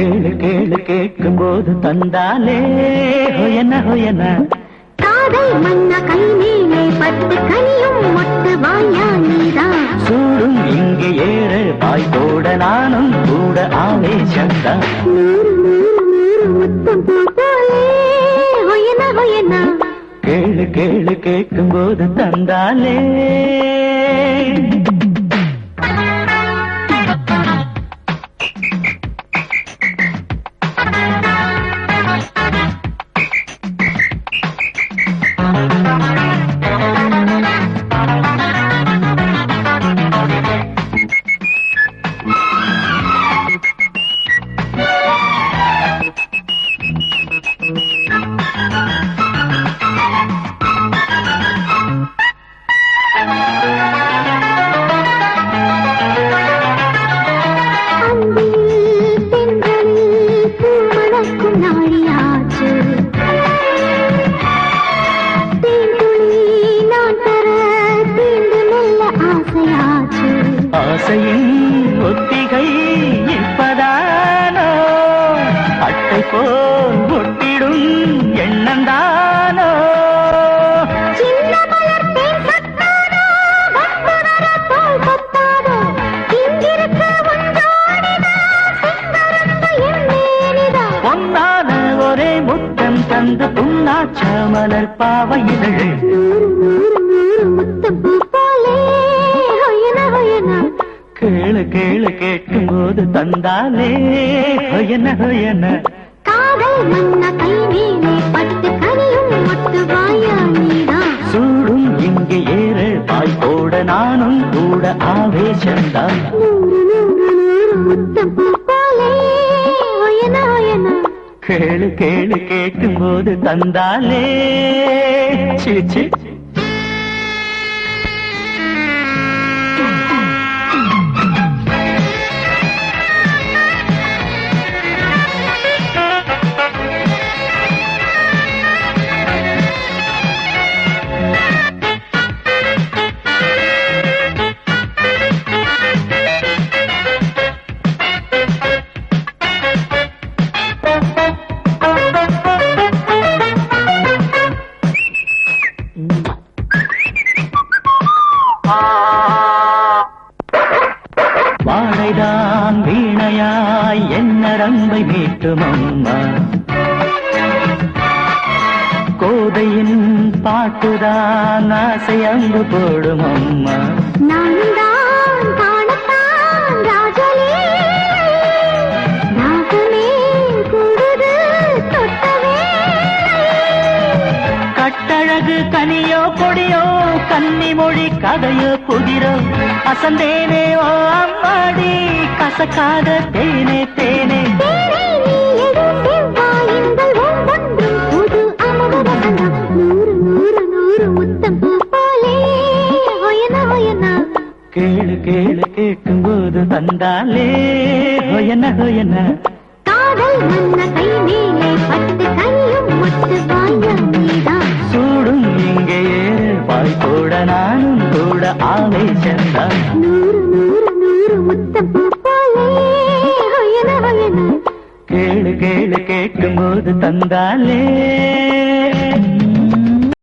கேளு கேளு கேட்கும் போது தந்தாலே ஹொயன ஹொயன காதல் மன்ன கை மேலே பட்டு கனியும் மொட்டு வாயா நீதான் சூடும் இங்கே ஏழு வாய் போட நானும் கூட ஆவேசந்தான் நூறு நூறு நூறு முத்தம் பூ போலே ஹொயன ஹொயன கேளு கேளு கேட்கும் போது தந்தாலே அந்தில் பெண்களில் பூமணக்கும் நாழியாச்சு தேன்துளி நான் தர தீண்டு மெல்ல ஆசையாச்சு ஆசையின் ஒத்திகை இப்பதானோ அட்டை போல் ஒட்டிடும் எண்ணந்தானோ சின்ன மலர் தேன் சத்தானோ வற்புணர தோல் கொத்தாதோ இங்கிருக்க ஒன்றாடிதான் சிங்கரந்த என் மேனிதான் பொன்னான ஒரே முத்தம் தந்து புண்ணாச்ச மலர் பாவை இதழ் நூறு நூறு நூறு முத்தம் பூ போலே ஹொயன ஹொயன கேளு கேளு கேட்கும் போது தந்தாலே ஹொயன ஹொயன காதல் மன்ன கை மேலே பட்டு கனியும் மொட்டு வாயா நீதான் சூடும் இங்கே ஏறு பாய் போட நானும் கூட ஆவேசந்தான் நூறு நூறு நூறு முத்தம் பூ போலே ஹொயன ஹொயன கேளு கேளு கேட்கும் போது தந்தாலே சி சி வாழைதான் வீணையாய் என்ன ரம்பை மீட்டும் அம்மா கோதையின் பாட்டுதான் ஆசை அங்கு போடும் அம்மா நானும் தான் காணத்தான் ராஜலீலை நாகமே கூடுது தொட்ட வேளை கட்டழகு கனியோ கொடியோ கன்னி மொழி கதையோ புதிரோ அசந்தேனே ஓ அம்மாடி கசக்காத தேனே தேனே தேனை நீ எடு செவ்வாயின்கள் ஒவ்வொன்றும் புது அமுத வசந்தம். நூறு நூறு நூறு முத்தம் பூ போலே ஹொயன ஹொயன கேளு கேளு கேட்கும் போது தந்தாலே ஹொயன ஹொயன காதல் மன்ன கை மேலே பட்டு கையும் மொட்டு வாயா நீதான் சூடும் இங்கே பாய் கூட நானும் கூட ஆவேசந்தான் நூறு நூறு நூறு முத்தம் பூ போலே ஹொயன ஹொயன கேளு கேளு கேட்கும் போது தந்தாலே